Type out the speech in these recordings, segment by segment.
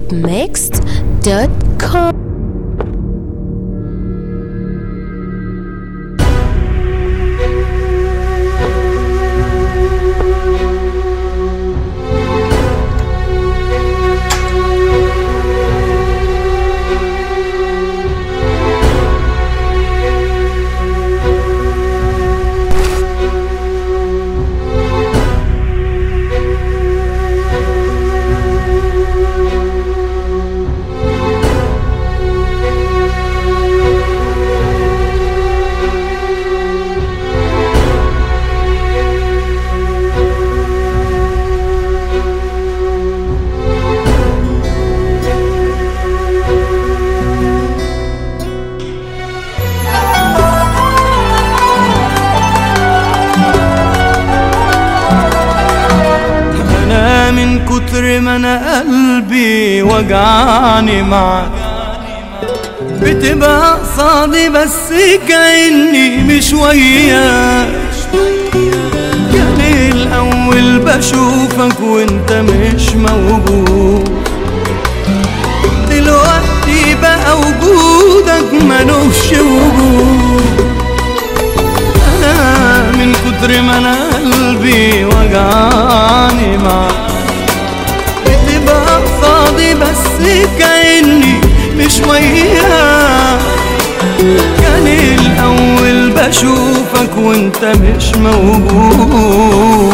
arabmixed.com انا من كتر ما انا قلبي وجعني معاك بتبقى قصادي بس كأني مش وياك كان الأول بشوفك وانت مش موجود دلوقتي بقى وجودك ملوش وجود انا من كتر ما انا قلبي وجعني معاك بتبقى قصادي بس كأني مش وياك كان الأول بشوفك وانت مش موجود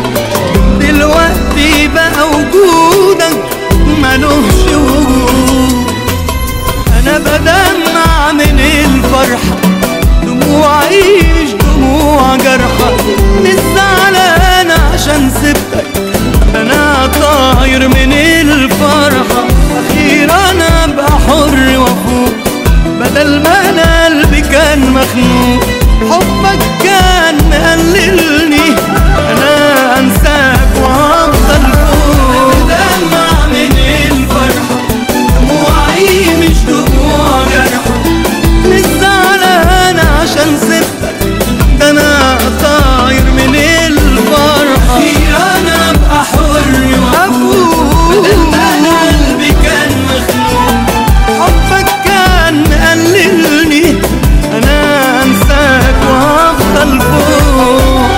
دلوقتي بقى وجودك ملوش وجود أنا بدمع من الفرحة دموعي مش دموع جرحة مش زعلان عشان سبتك أنا طاير من الفرحة أخيرا أنا أبقى حر وأفوق بدل ما أنا قلبي كان مخنوق حبك كان مقللني أنا أنساك وهفضل فوق بدمع من الفرحة دموعي مش دموع جرحة مش زعلان عشان سبتك ده انا طاير من الفرحة انا ابقى حر وافوق بدل ما أنا قلبي كان مخنوق حبك كان مقللني انا انساك وافضل فوق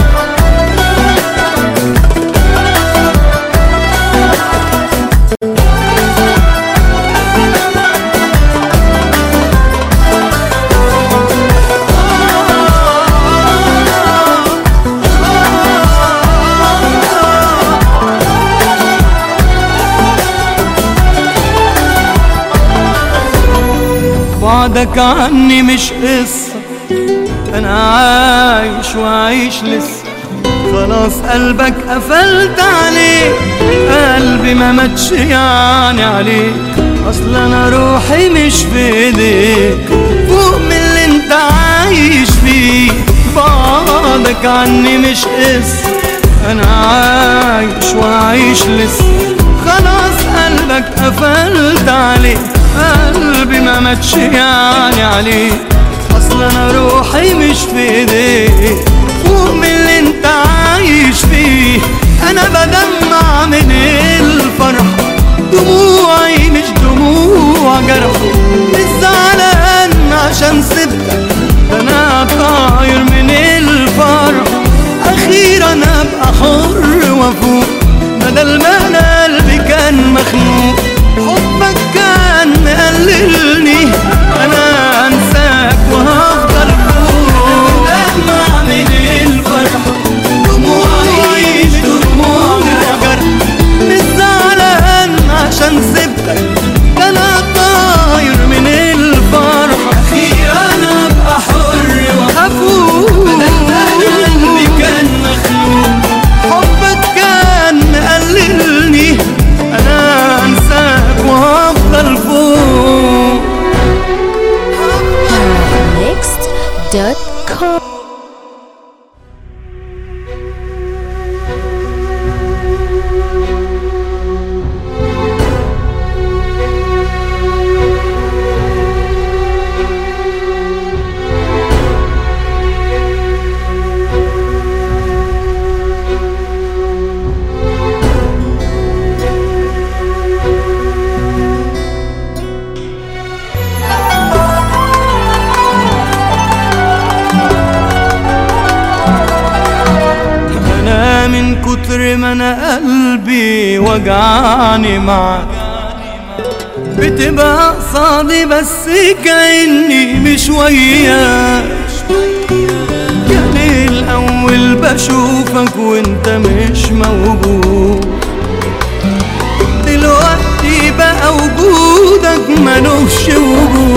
بعدك عني مش قصة أنا عايش وعايش لسه خلاص قلبك قفلت عليه قلبي ما ماتش يعني عليك أصل أنا روحي مش في إيديك فوق من اللي أنت عايش فيه بعدك عني مش قصة أنا عايش وعايش لسه خلاص قلبك قفلت عليه قلبي ما ماتش يعني عليه اصل انا روحي مش في ايديك فوق من اللي انت عايش فيه انا بدمع من الفرحة دموعي مش دموع جرح مش زعلان عشان سبتك ده انا طاير من الفرحة اخيرا ابقى حر وافوق بدل ما انا قلبي كان مخنوق حبك كان مقللني انا انساك وهفضل فوق دمع من الفرحة دموعي مش دموع جرح مش زعلان عشان سبتك ده انا طاير من الفرحة اخيرا ابقى حر وهفوق بدل ما أنا قلبي كان مخنوق حبك كان مقللني انا انساك وافضل فوق arabmixed.com وجعني معاك بتبقى قصادي بس كأني مش وياك كان الأول بشوفك وانت مش موجود دلوقتي بقى وجودك ملوش وجود